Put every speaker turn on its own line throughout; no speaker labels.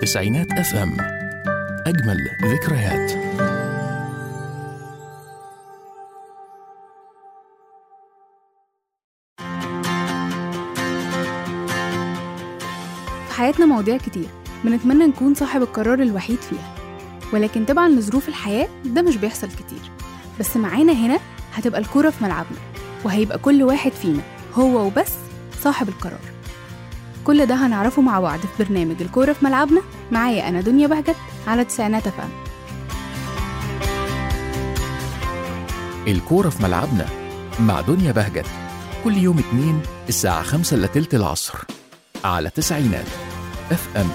تسعينات اف ام اجمل ذكريات
في حياتنا مواضيع كتير بنتمنى نكون صاحب القرار الوحيد فيها ولكن طبعا لظروف الحياة ده مش بيحصل كتير بس معانا هنا هتبقى الكورة في ملعبنا وهيبقى كل واحد فينا هو وبس صاحب القرار كل ده هنعرفه مع بعض في برنامج الكورة في ملعبنا معايا أنا دنيا بهجت على تسعينات أفهم
الكورة في ملعبنا مع دنيا بهجت كل يوم اتنين الساعة خمسة إلا تلت العصر على تسعينات اف ام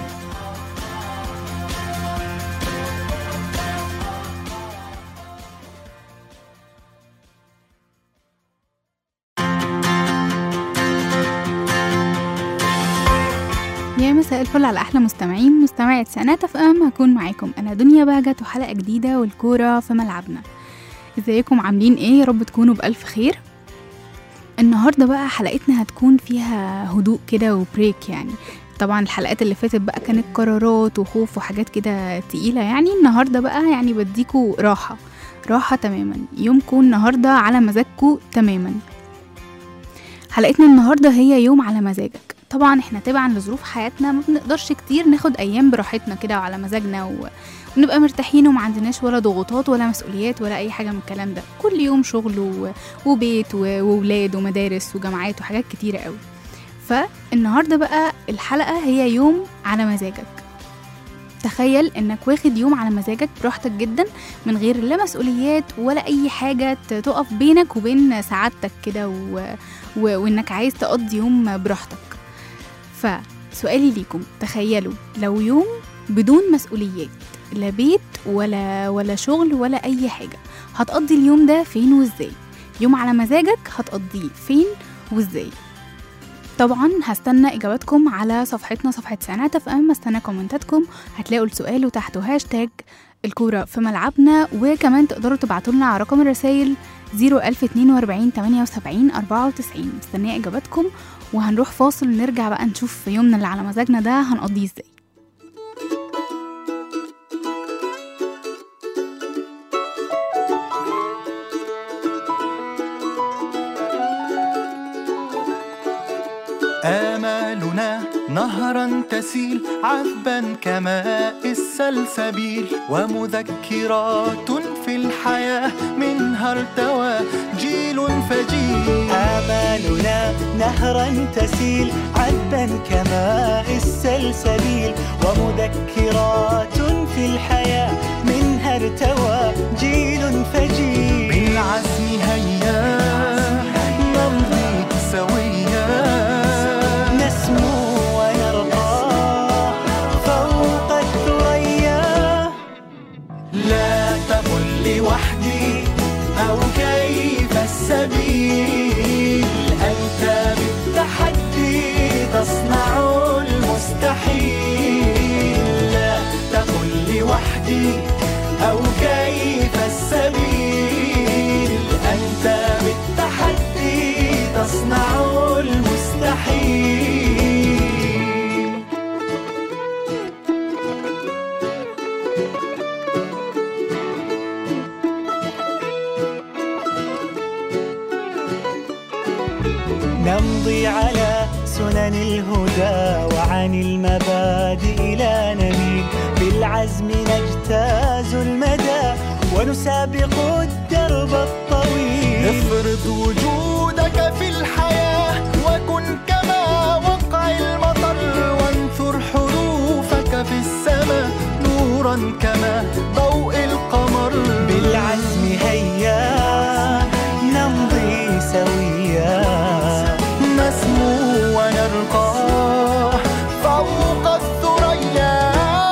يا مساء الفل على احلى مستمعين مستمعي تسعينات اف ام هكون معاكم انا دنيا بهجت وحلقه جديده والكوره في ملعبنا ازيكم عاملين ايه يا رب تكونوا بالف خير النهارده بقى حلقتنا هتكون فيها هدوء كده وبريك يعني طبعا الحلقات اللي فاتت بقى كانت قرارات وخوف وحاجات كده تقيلة يعني النهاردة بقى يعني بديكوا راحة راحة تماما يومكم النهاردة على مزاجكم تماما حلقتنا النهاردة هي يوم على مزاجك طبعا احنا تبعا لظروف حياتنا ما بنقدرش كتير ناخد ايام براحتنا كده وعلى مزاجنا و... ونبقى مرتاحين وما عندناش ولا ضغوطات ولا مسؤوليات ولا اي حاجه من الكلام ده كل يوم شغل و... وبيت و... وولاد ومدارس وجامعات وحاجات كتيره قوي فالنهارده بقى الحلقه هي يوم على مزاجك تخيل انك واخد يوم على مزاجك براحتك جدا من غير لا مسؤوليات ولا اي حاجه ت- تقف بينك وبين سعادتك كده و... و... وانك عايز تقضي يوم براحتك فسؤالي ليكم تخيلوا لو يوم بدون مسؤوليات لا بيت ولا ولا شغل ولا اي حاجه هتقضي اليوم ده فين وازاي يوم على مزاجك هتقضيه فين وازاي طبعا هستنى اجاباتكم على صفحتنا صفحه سنات اف ام استنى كومنتاتكم هتلاقوا السؤال وتحته هاشتاج الكورة في ملعبنا وكمان تقدروا تبعتوا لنا على رقم الرسايل 01042 78 94 مستنية إجاباتكم وهنروح فاصل ونرجع بقى نشوف يومنا اللي على مزاجنا ده هنقضيه ازاي
آمالنا نهرا تسيل عذبا كماء السلسبيل ومذكرات في الحياة منها ارتوى جيل فجيل
آمالنا نهرا تسيل عذبا كماء السلسبيل ومذكرات في الحياة منها ارتوى جيل فجيل
بالعزم هيا نمضي سويا
نسمو ونرقى فوق الثريا
لا تقل لوحدي أو كيف السبيل أنت بالتحدي تصنع المستحيل لا تقل لوحدي أو كيف السبيل أنت بالتحدي تصنع المستحيل
نمضي على سنن الهدى وعن المبادئ لا نميل بالعزم نجتاز المدى ونسابق الدرب الطويل
افرض وجودك في الحياة وكن كما وقع المطر وانثر حروفك في السماء نورا كما ضوء القمر
بالعزم هيا نمضي سويا
نسمو ونرقى فوق الثريا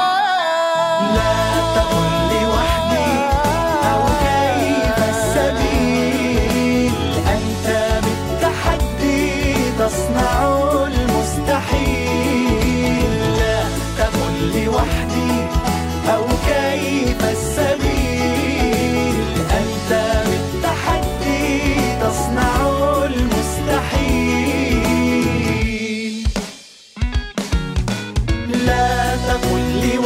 لا تقل لوحدي أو كيف السبيل أنت بالتحدي تصنع المستحيل لا تقل لوحدي أو كيف السبيل أنت بالتحدي تصنع المستحيل لا تقل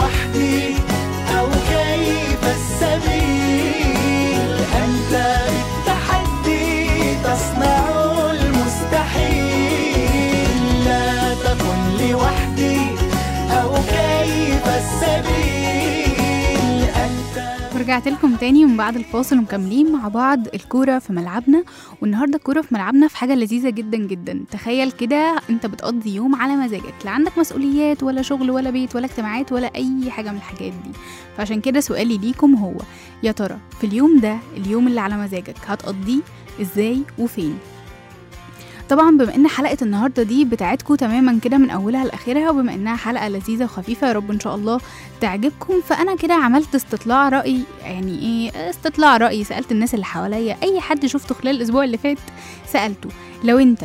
ورجعت لكم تاني من بعد الفاصل ومكملين مع بعض الكورة في ملعبنا والنهاردة الكورة في ملعبنا في حاجة لذيذة جدا جدا تخيل كده انت بتقضي يوم على مزاجك لا عندك مسؤوليات ولا شغل ولا بيت ولا اجتماعات ولا أي حاجة من الحاجات دي فعشان كده سؤالي ليكم هو يا ترى في اليوم ده اليوم اللي على مزاجك هتقضيه ازاي وفين طبعا بما ان حلقه النهارده دي بتاعتكم تماما كده من اولها لاخرها وبما انها حلقه لذيذه وخفيفه يا رب ان شاء الله تعجبكم فانا كده عملت استطلاع راي يعني ايه استطلاع راي سالت الناس اللي حواليا اي حد شفته خلال الاسبوع اللي فات سالته لو انت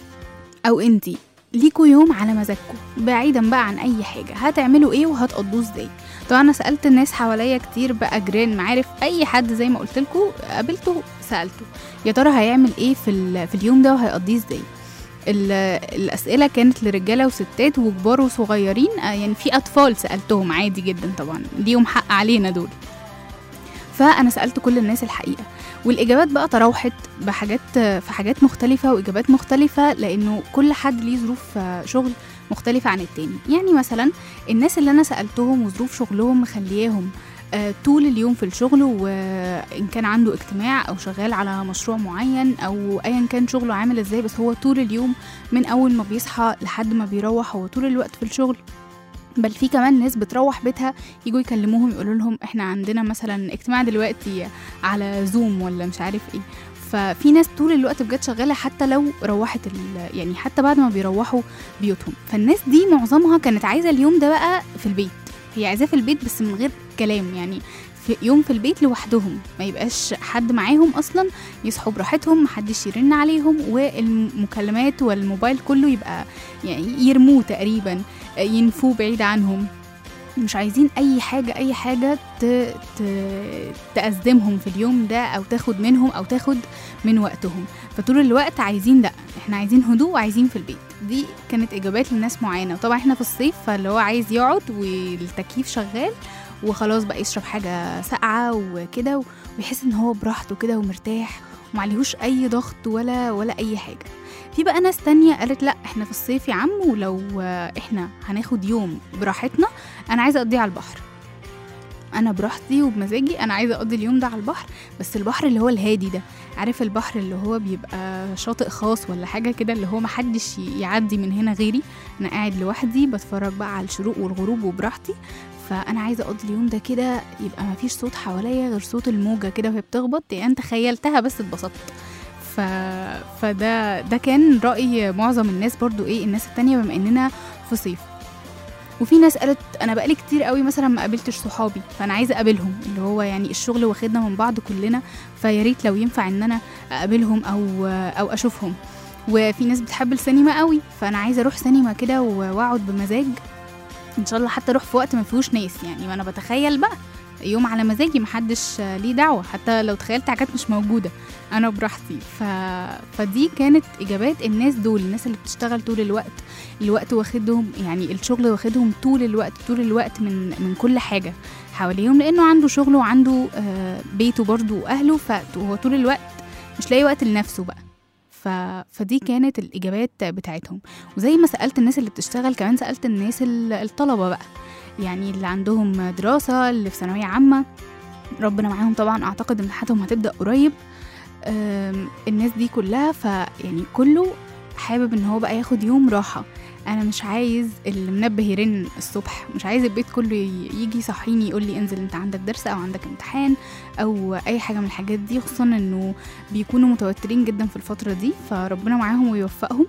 او انتي ليكوا يوم على مزاجكم بعيدا بقى عن اي حاجه هتعملوا ايه وهتقضوه ازاي طبعا انا سالت الناس حواليا كتير بقى جيران معارف اي حد زي ما قلت لكم قابلته سالته يا ترى هيعمل ايه في, ال- في اليوم ده وهيقضيه ازاي ال- الاسئله كانت لرجاله وستات وكبار وصغيرين آه، يعني في اطفال سالتهم عادي جدا طبعا ليهم حق علينا دول فانا سالت كل الناس الحقيقه والاجابات بقى تراوحت بحاجات في حاجات مختلفه واجابات مختلفه لانه كل حد ليه ظروف آه، شغل مختلفه عن التاني يعني مثلا الناس اللي انا سالتهم وظروف شغلهم مخلياهم آه، طول اليوم في الشغل وان كان عنده اجتماع او شغال على مشروع معين او ايا كان شغله عامل ازاي بس هو طول اليوم من اول ما بيصحى لحد ما بيروح هو طول الوقت في الشغل بل في كمان ناس بتروح بيتها يجوا يكلموهم يقولوا لهم احنا عندنا مثلا اجتماع دلوقتي على زوم ولا مش عارف ايه ففي ناس طول الوقت بجد شغاله حتى لو روحت ال- يعني حتى بعد ما بيروحوا بيوتهم فالناس دي معظمها كانت عايزه اليوم ده بقى في البيت هي عايزاه في البيت بس من غير كلام يعني في يوم في البيت لوحدهم ما يبقاش حد معاهم اصلا يصحوا براحتهم محدش يرن عليهم والمكالمات والموبايل كله يبقى يعني يرموه تقريبا ينفوه بعيد عنهم مش عايزين اي حاجه اي حاجه ت... ت... تأزمهم في اليوم ده او تاخد منهم او تاخد من وقتهم فطول الوقت عايزين لا احنا عايزين هدوء وعايزين في البيت دي كانت اجابات لناس معينه وطبعا احنا في الصيف فاللي هو عايز يقعد والتكييف شغال وخلاص بقى يشرب حاجه ساقعه وكده ويحس ان هو براحته كده ومرتاح ومعليهوش اي ضغط ولا ولا اي حاجه في بقى ناس تانية قالت لا احنا في الصيف يا عم ولو آه، احنا هناخد يوم براحتنا انا عايزه اقضيه على البحر انا براحتي وبمزاجي انا عايزه اقضي اليوم ده على البحر بس البحر اللي هو الهادي ده عارف البحر اللي هو بيبقى شاطئ خاص ولا حاجه كده اللي هو محدش ي- يعدي من هنا غيري انا قاعد لوحدي بتفرج بقى على الشروق والغروب وبراحتي فانا عايزه اقضي اليوم ده كده يبقى مفيش صوت حواليا غير صوت الموجه كده وهي بتخبط يعني انت تخيلتها بس اتبسطت ف... فده ده كان رأي معظم الناس برضو ايه الناس التانية بما اننا في صيف وفي ناس قالت انا بقالي كتير قوي مثلا ما قابلتش صحابي فانا عايزه اقابلهم اللي هو يعني الشغل واخدنا من بعض كلنا فيا ريت لو ينفع ان انا اقابلهم او او اشوفهم وفي ناس بتحب السينما قوي فانا عايزه اروح سينما كده و- واقعد بمزاج ان شاء الله حتى اروح في وقت ما فيهوش ناس يعني ما انا بتخيل بقى يوم على مزاجي محدش ليه دعوه حتى لو تخيلت حاجات مش موجوده انا براحتي ف... فدي كانت اجابات الناس دول الناس اللي بتشتغل طول الوقت الوقت واخدهم يعني الشغل واخدهم طول الوقت طول الوقت من من كل حاجه حواليهم لانه عنده شغله وعنده آه، بيته برضه واهله فهو طول الوقت مش لاقي وقت لنفسه بقى ف... فدي كانت الاجابات بتاعتهم وزي ما سالت الناس اللي بتشتغل كمان سالت الناس ال- الطلبه بقى يعني اللي عندهم دراسه اللي في ثانويه عامه ربنا معاهم طبعا اعتقد امتحاناتهم هتبدا قريب أم، الناس دي كلها فيعني كله حابب ان هو بقى ياخد يوم راحه انا مش عايز المنبه يرن الصبح مش عايز البيت كله ي- يجي يصحيني يقول لي انزل انت عندك درس او عندك امتحان او اي حاجه من الحاجات دي خصوصا انه بيكونوا متوترين جدا في الفتره دي فربنا معاهم ويوفقهم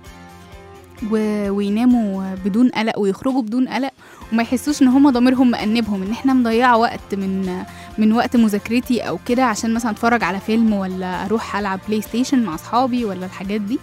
و... ويناموا بدون قلق ويخرجوا بدون قلق وما يحسوش ان هم ضميرهم مأنبهم ان احنا مضيعه وقت من من وقت مذاكرتي او كده عشان مثلا اتفرج على فيلم ولا اروح العب بلاي ستيشن مع اصحابي ولا الحاجات دي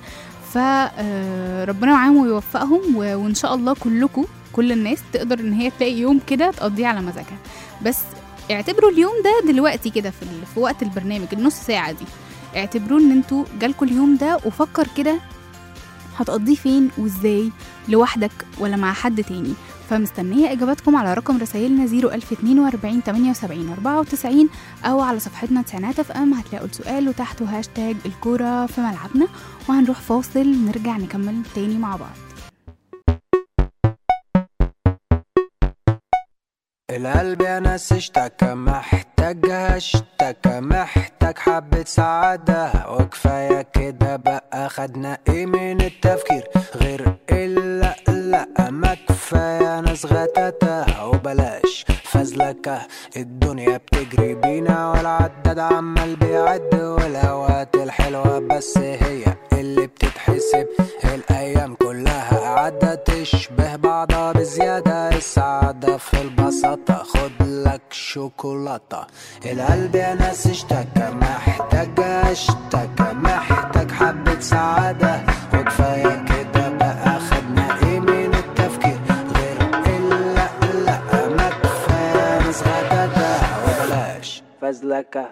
فربنا معاهم ويوفقهم و- وان شاء الله كلكم كل الناس تقدر ان هي تلاقي يوم كده تقضيه على مزاجها بس اعتبروا اليوم ده دلوقتي كده في, ال- في وقت البرنامج النص ساعه دي اعتبروه ان انتوا جالكوا اليوم ده وفكر كده هتقضيه فين وازاي لوحدك ولا مع حد تاني فمستنية إجاباتكم على رقم رسايلنا 01042 78 94 أو على صفحتنا تسعينات اف ام هتلاقوا السؤال وتحته هاشتاج الكورة في ملعبنا وهنروح فاصل نرجع نكمل تاني مع بعض
القلب يا ناس اشتكى محتاجها اشتكى محتاج حبة سعادة وكفاية كده بقى خدنا ايه من التفكير غير الا لا ما كفاية ناس غتاتة وبلاش فزلكة الدنيا بتجري بينا والعداد عمال بيعد والاوقات الحلوة بس هي اللي بتتحسب الايام كلها قاعدة تشبه بعضها بزيادة السعادة في البساطة خد لك شوكولاتة القلب يا ناس اشتكى محتاج اشتكى محتاج حبة سعادة وكفاية كده بقى خدنا ايه من التفكير غير الا لا ما كفاية ناس غدادة وبلاش فزلكة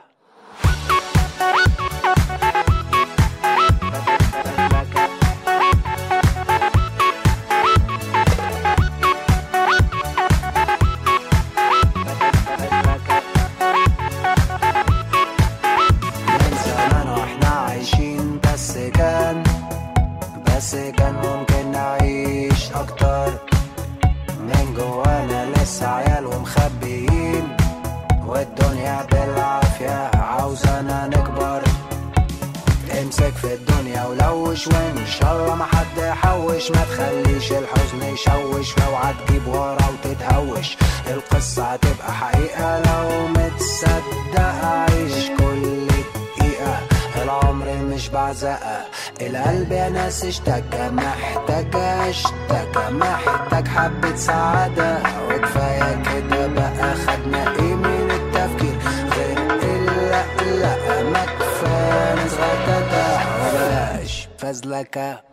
من زمان واحنا عايشين بس كان بس كان ممكن نعيش اكتر من جوانا لسه عيال ومخبيين والدنيا بالعافية عاوزانا نكبر امسك في الدنيا ولوش وان شاء الله ما حد يحوش ما تخليش الحزن يشوش اوعى تجيب ورا وتتهوش القصة هتبقى حقيقة لو متصدق عيش كل دقيقة العمر مش بعزقة القلب يا ناس اشتكى محتاج اشتكى محتاج حبة سعادة وكفاية كده بقى خدنا ايه من التفكير غير الا لا ما كفاية ناس غدادة وبلاش فزلكة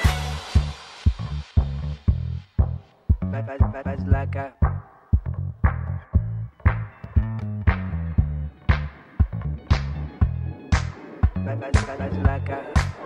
فزلكة فزلكة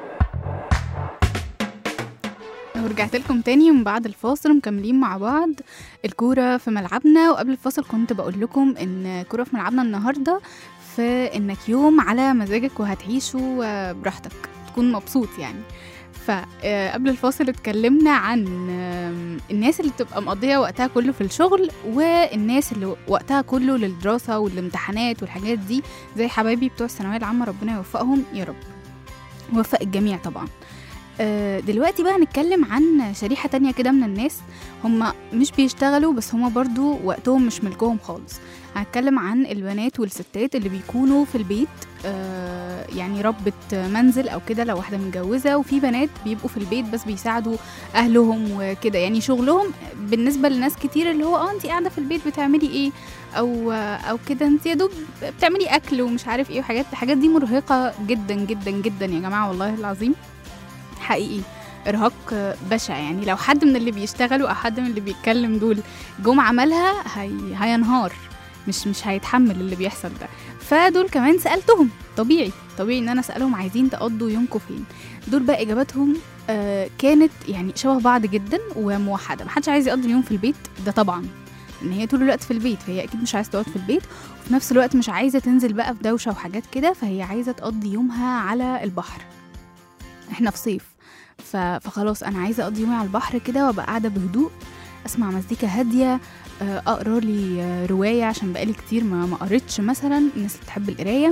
ورجعت لكم تاني من بعد الفاصل مكملين مع بعض الكورة في ملعبنا وقبل الفاصل كنت بقول لكم ان كورة في ملعبنا النهاردة في انك يوم على مزاجك وهتعيشه آه، براحتك تكون مبسوط يعني فقبل الفاصل اتكلمنا عن آم، الناس اللي بتبقى مقضية وقتها كله في الشغل والناس اللي وقتها كله للدراسة والامتحانات والحاجات دي زي حبايبي بتوع الثانوية العامة ربنا يوفقهم يا رب ويوفق الجميع طبعا آه، دلوقتي بقى هنتكلم عن شريحة تانية كده من الناس هم مش بيشتغلوا بس هم برضو وقتهم مش ملكهم خالص هنتكلم عن البنات والستات اللي بيكونوا في البيت آه، يعني ربة منزل أو كده لو واحدة متجوزة وفي بنات بيبقوا في البيت بس بيساعدوا أهلهم وكده يعني شغلهم بالنسبة لناس كتير اللي هو اه انت قاعدة في البيت بتعملي ايه أو أو كده انت يا دوب بتعملي أكل ومش عارف ايه وحاجات الحاجات دي مرهقة جدا جدا جدا يا جماعة والله العظيم حقيقي ارهاق بشع يعني لو حد من اللي بيشتغلوا او حد من اللي بيتكلم دول جم عملها هي... هينهار مش مش هيتحمل اللي بيحصل ده فدول كمان سالتهم طبيعي طبيعي ان انا اسالهم عايزين تقضوا يومكم فين دول بقى اجاباتهم آه كانت يعني شبه بعض جدا وموحده محدش عايز يقضي اليوم في البيت ده طبعا ان هي طول الوقت في البيت فهي اكيد مش عايزه تقعد في البيت وفي نفس الوقت مش عايزه تنزل بقى في دوشه وحاجات كده فهي عايزه تقضي يومها على البحر احنا في صيف ف... فخلاص انا عايزه اقضي يومي على البحر كده وابقى قاعده بهدوء اسمع مزيكا هاديه آه، اقرا لي آه، روايه عشان بقالي كتير ما ما قريتش مثلا الناس اللي بتحب القرايه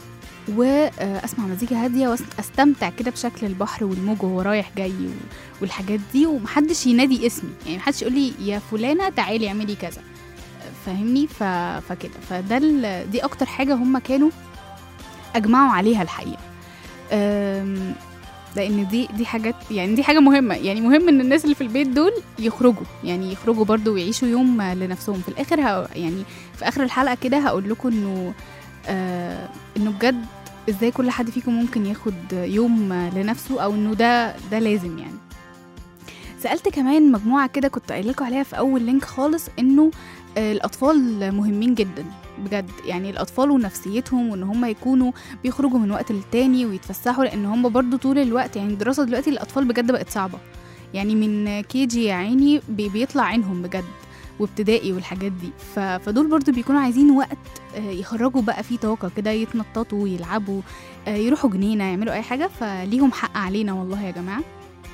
واسمع مزيكا هاديه واستمتع كده بشكل البحر والموج وهو رايح جاي و- والحاجات دي ومحدش ينادي اسمي يعني محدش يقول لي يا فلانه تعالي اعملي كذا فاهمني ف... فكده فده ال... دي اكتر حاجه هم كانوا اجمعوا عليها الحقيقه أم... لان دي دي حاجات يعني دي حاجه مهمه يعني مهم ان الناس اللي في البيت دول يخرجوا يعني يخرجوا برضو ويعيشوا يوم لنفسهم في الاخر ه... يعني في اخر الحلقه كده هقول لكم انه آه انه بجد ازاي كل حد فيكم ممكن ياخد يوم لنفسه او انه ده ده لازم يعني سالت كمان مجموعه كده كنت قايله لكم عليها في اول لينك خالص انه آه، الاطفال مهمين جدا بجد يعني الاطفال ونفسيتهم وان هم يكونوا بيخرجوا من وقت للتاني ويتفسحوا لان هم برضو طول الوقت يعني الدراسه دلوقتي الاطفال بجد بقت صعبه يعني من كي جي يا عيني بي- بيطلع عينهم بجد وابتدائي والحاجات دي ف... فدول برضو بيكونوا عايزين وقت آه، يخرجوا بقى فيه طاقه كده يتنططوا يلعبوا آه، يروحوا جنينه يعملوا اي حاجه فليهم حق علينا والله يا جماعه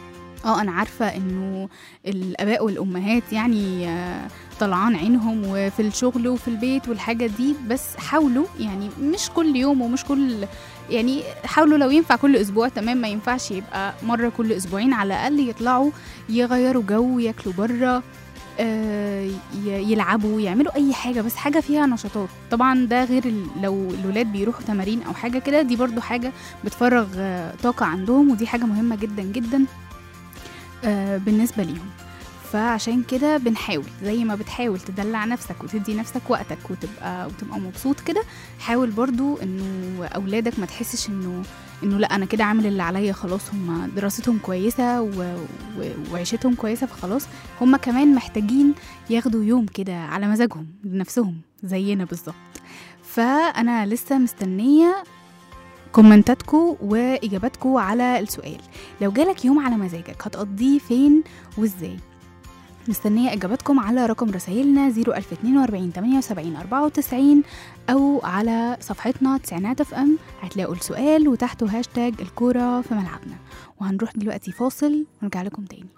اه انا عارفه انه الاباء والامهات يعني آه، طلعان عينهم وفي الشغل وفي البيت والحاجه دي بس حاولوا يعني مش كل يوم ومش كل يعني حاولوا لو ينفع كل اسبوع تمام ما ينفعش يبقى مره كل اسبوعين على الاقل يطلعوا يغيروا جو ياكلوا بره آه، ي- يلعبوا يعملوا اي حاجه بس حاجه فيها نشاطات طبعا ده غير ال- لو الولاد بيروحوا تمارين او حاجه كده دي برضو حاجه بتفرغ آه، طاقه عندهم ودي حاجه مهمه جدا جدا آه، بالنسبه ليهم فعشان كده بنحاول زي ما بتحاول تدلع نفسك وتدي نفسك وقتك وتبقى وتبقى مبسوط كده حاول برضو انه اولادك ما تحسش انه انه لا انا كده عامل اللي عليا خلاص هم دراستهم كويسه و... و... وعيشتهم كويسه فخلاص هم كمان محتاجين ياخدوا يوم كده على مزاجهم لنفسهم زينا بالظبط فانا لسه مستنيه كومنتاتكم واجاباتكم على السؤال لو جالك يوم على مزاجك هتقضيه فين وازاي مستنية إجاباتكم على رقم رسايلنا 01042 78 94 أو على صفحتنا تسعينات اف ام هتلاقوا السؤال وتحته هاشتاج الكورة في ملعبنا وهنروح دلوقتي فاصل ونرجع لكم تاني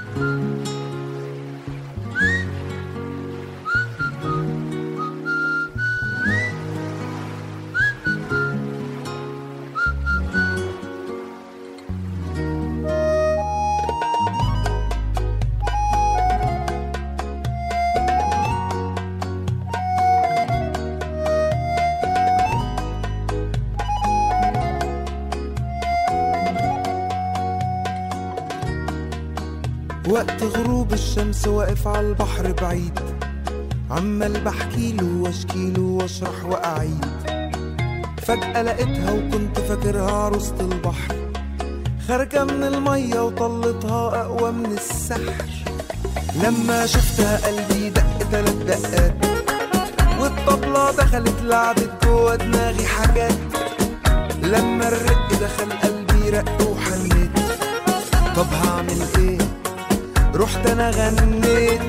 وقت غروب الشمس واقف على البحر بعيد عمال بحكيله واشكيله واشرح واعيد فجأة لقيتها وكنت فاكرها عروسة البحر خارجة من المية وطلتها أقوى من السحر لما شفتها قلبي دق تلات دقات والطبلة دخلت لعبت جوا دماغي حاجات لما الرق دخل قلبي رق وحنيت طب هعمل ايه رحت انا غنيت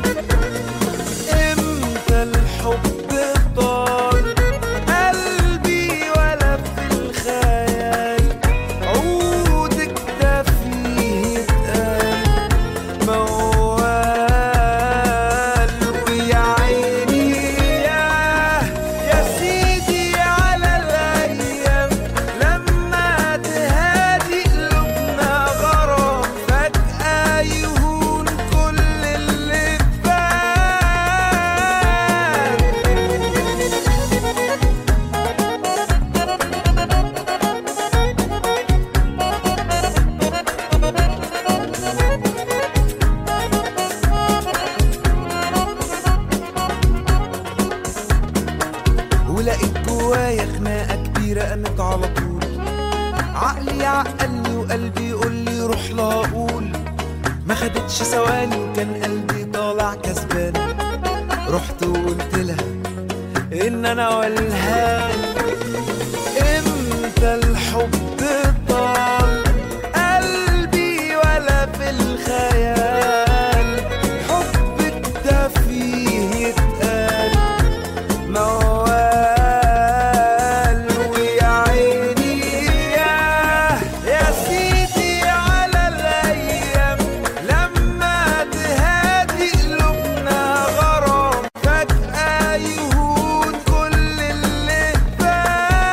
امتى الحب طال قلبي ولا في الخيال عودك ده فيه اتقال موال ويا عيني ياه يا سيدي على الايام لما تهادي قلوبنا غرام فجأة يهون كل اللي فات ولقيت جوايا خناقة كبيرة قامت على طول عقلي يعقلني وقلبي يقول لي روح لا اقول ما خدتش ثواني وكان قلبي طالع كسبان رحت وقلت لها ان انا والهان امتى الحب طال قلبي ولا في الخيال حبك ده فيه يتقال موال ويا عيني ياه يا سيدي على الايام لما تهادي قلوبنا غرام فجأة يهون كل اللي فات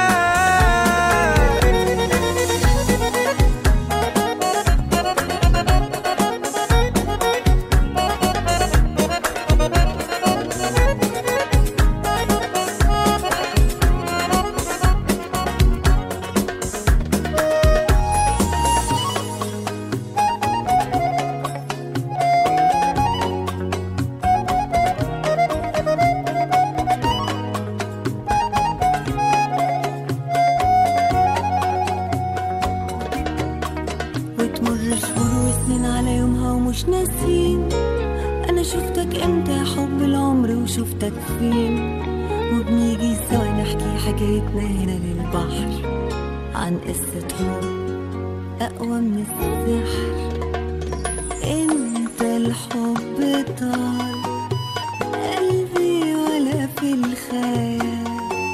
وتمر شهور وسنين على يومها ومش ناسين انا شفتك امتى يا حب العمر وشفتك فين وبنيجي سوا نحكي حكايتنا هنا للبحر عن قصة حب أقوى من السحر انت الحب طال قلبي ولا في الخيال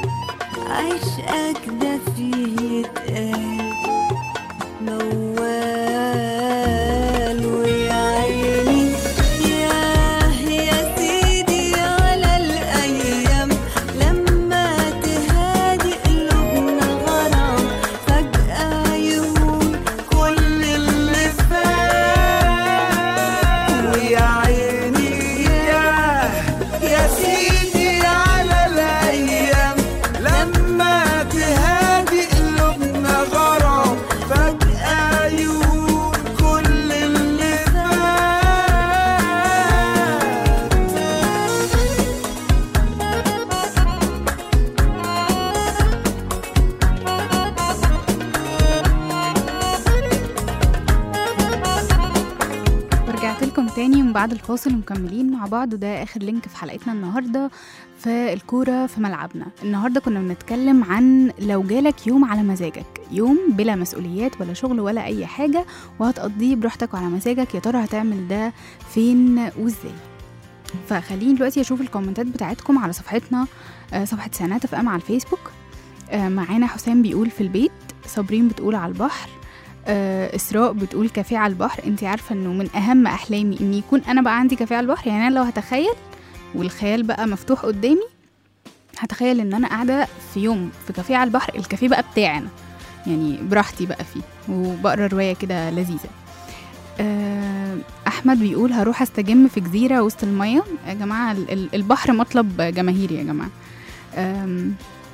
عشقك ده فيه يتقال موال
لكم تاني من بعد الفاصل ومكملين مع بعض وده آخر لينك في حلقتنا النهاردة في الكورة في ملعبنا النهاردة كنا بنتكلم عن لو جالك يوم على مزاجك يوم بلا مسؤوليات ولا شغل ولا أي حاجة وهتقضيه براحتك وعلى مزاجك يا ترى هتعمل ده فين وازاي فخليني دلوقتي أشوف الكومنتات بتاعتكم على صفحتنا آه، صفحة سنات اف ام على الفيسبوك آه، معانا حسام بيقول في البيت صابرين بتقول على البحر آه، اسراء بتقول كافيه على البحر انت عارفه انه من اهم احلامي ان يكون انا بقى عندي كافيه على البحر يعني انا لو هتخيل والخيال بقى مفتوح قدامي هتخيل ان انا قاعده في يوم في كافيه على البحر الكافيه بقى بتاعي انا يعني براحتي بقى فيه وبقرا روايه كده لذيذه آه، احمد بيقول هروح استجم في جزيره وسط الميه يا جماعه ال- ال- البحر مطلب جماهيري يا جماعه آم،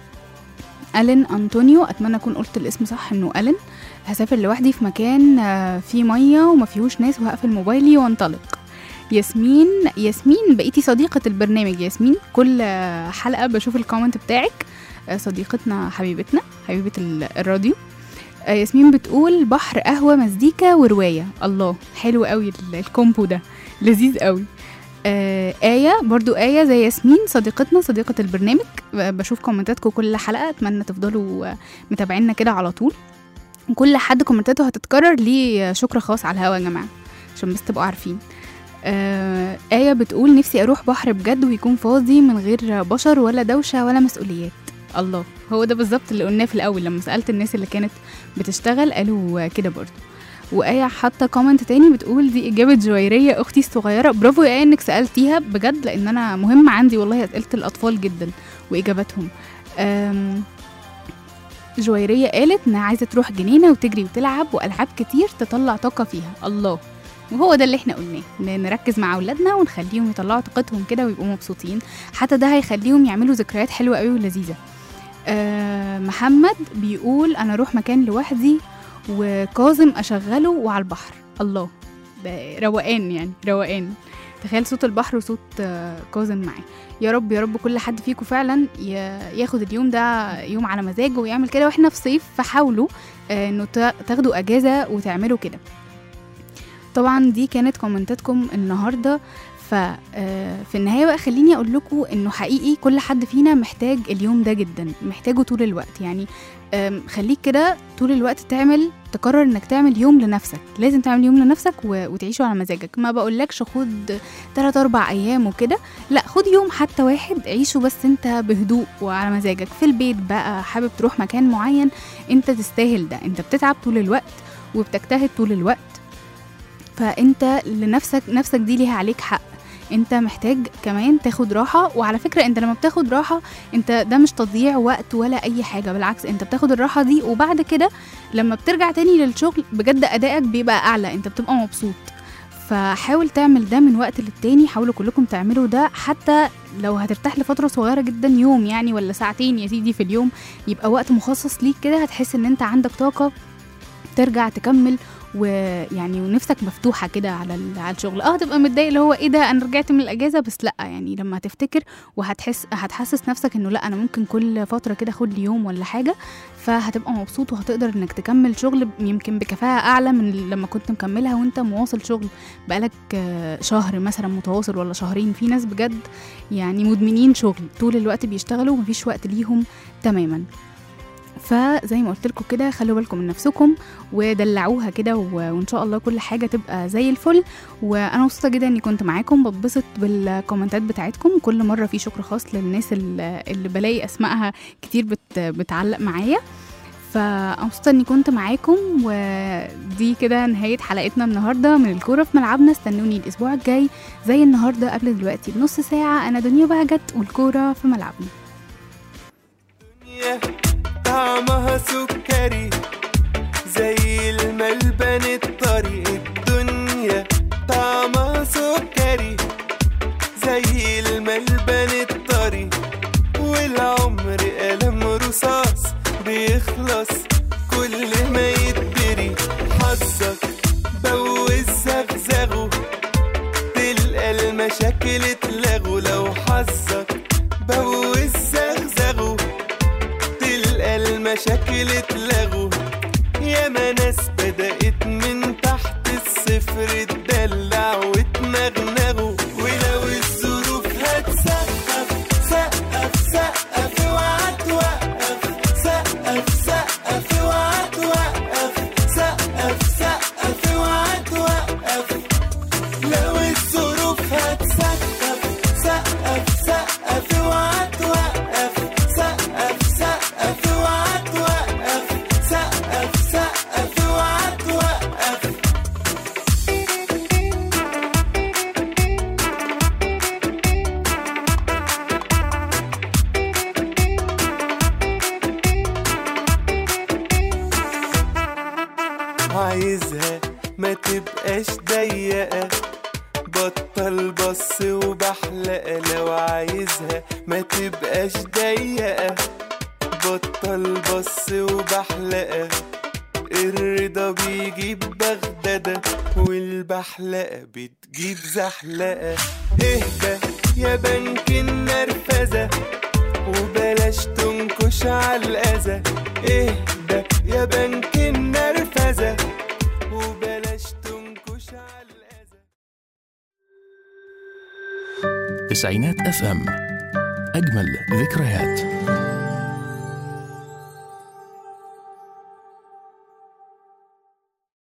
ألين أنطونيو أتمنى أكون قلت الاسم صح إنه ألين هسافر لوحدي في مكان آه، فيه مية وما فيهوش ناس وهقفل موبايلي وانطلق ياسمين ياسمين بقيتي صديقة البرنامج ياسمين كل آه، حلقة بشوف الكومنت بتاعك آه، صديقتنا حبيبتنا حبيبة ال- الراديو آه، ياسمين بتقول بحر قهوة مزيكا ورواية الله حلو قوي ال- الكومبو ده لذيذ قوي آه آية برضو آية زي ياسمين صديقتنا صديقة البرنامج ب- بشوف كومنتاتكم كل حلقة أتمنى تفضلوا آه، متابعينا كده على طول وكل حد كومنتاته هتتكرر ليه شكر خاص على الهوا يا جماعة عشان بس تبقوا عارفين آه آية بتقول نفسي أروح بحر بجد ويكون فاضي من غير بشر ولا دوشة ولا مسؤوليات الله هو ده بالظبط اللي قلناه في الأول لما سألت الناس اللي كانت بتشتغل قالوا كده برضو وآية حاطة كومنت تاني بتقول دي إجابة جويرية أختي الصغيرة برافو يا آية إنك سألتيها بجد لأن أنا مهم عندي والله أسئلة الأطفال جدا وإجاباتهم أم جويرية قالت إنها عايزة تروح جنينة وتجري وتلعب وألعاب كتير تطلع طاقة فيها الله وهو ده اللي احنا قلناه ن- نركز مع اولادنا ونخليهم يطلعوا طاقتهم كده ويبقوا مبسوطين حتى ده هيخليهم يعملوا ذكريات حلوه قوي ولذيذه أه محمد بيقول انا اروح مكان لوحدي وكاظم اشغله وعلى البحر الله ده روقان يعني روقان تخيل صوت البحر وصوت آه، كاظم معاه يا رب يا رب كل حد فيكم فعلا ي- ياخد اليوم ده يوم على مزاجه ويعمل كده واحنا في صيف فحاولوا آه، انه تا- تاخدوا اجازه وتعملوا كده طبعا دي كانت كومنتاتكم النهارده ففي النهايه بقى خليني اقول لكم انه حقيقي كل حد فينا محتاج اليوم ده جدا محتاجه طول الوقت يعني آم، خليك كده طول الوقت تعمل تقرر انك تعمل يوم لنفسك لازم تعمل يوم لنفسك و... وتعيشه على مزاجك ما بقولكش خد 3 4 ايام وكده لا خد يوم حتى واحد عيشه بس انت بهدوء وعلى مزاجك في البيت بقى حابب تروح مكان معين انت تستاهل ده انت بتتعب طول الوقت وبتجتهد طول الوقت فانت لنفسك نفسك دي ليها عليك حق انت محتاج كمان تاخد راحة وعلى فكرة انت لما بتاخد راحة انت ده مش تضييع وقت ولا اي حاجة بالعكس انت بتاخد الراحة دي وبعد كده لما بترجع تاني للشغل بجد ادائك بيبقى اعلى انت بتبقى مبسوط فحاول تعمل ده من وقت للتاني حاولوا كلكم تعملوا ده حتى لو هترتاح لفترة صغيرة جدا يوم يعني ولا ساعتين يا سيدي في اليوم يبقى وقت مخصص ليك كده هتحس ان انت عندك طاقة ترجع تكمل ويعني ونفسك مفتوحه كده على ال- على الشغل اه تبقى متضايق اللي هو ايه ده انا رجعت من الاجازه بس لا يعني لما هتفتكر وهتحس هتحسس نفسك انه لا انا ممكن كل فتره كده اخد لي يوم ولا حاجه فهتبقى مبسوط وهتقدر انك تكمل شغل يمكن بكفاءه اعلى من لما كنت مكملها وانت مواصل شغل بقالك آه، شهر مثلا متواصل ولا شهرين في ناس بجد يعني مدمنين شغل طول الوقت بيشتغلوا ومفيش وقت ليهم تماما فزي ما قلت لكم كده خلوا بالكم من نفسكم ودلعوها كده و- وان شاء الله كل حاجه تبقى زي الفل وانا مبسوطه جدا اني كنت معاكم بتبسط بالكومنتات بتاعتكم كل مره في شكر خاص للناس اللي اللي بلاقي اسمائها كتير بت بتعلق معايا فمبسوطه اني كنت معاكم ودي كده نهايه حلقتنا النهارده من الكوره في ملعبنا استنوني الاسبوع الجاي زي النهارده قبل دلوقتي بنص ساعه انا دنيا بهجت والكوره في ملعبنا
الدنيا طعمها سكري زي الملبن الطري الدنيا طعمها سكري زي الملبن الطري والعمر قلم رصاص بيخلص كل ما يتبري حظك بوز زغزغه تلقى المشاكل اتلغوا لو حظك بوز زغزغه تلقى المشاكل اتلغوا ياما ناس بدأت من تحت الصفر تدلع وت بطل بص وبحلقة لو عايزها ما تبقاش ضيقة بطل بص وبحلقة الرضا بيجيب بغدادة والبحلقة بتجيب زحلقة اهدى يا بنك النرفزة وبلاش تنكش على الأذى اهدى يا بنك النرفزة وبلاش تنكش على الأذى
تسعينات اف ام اجمل ذكريات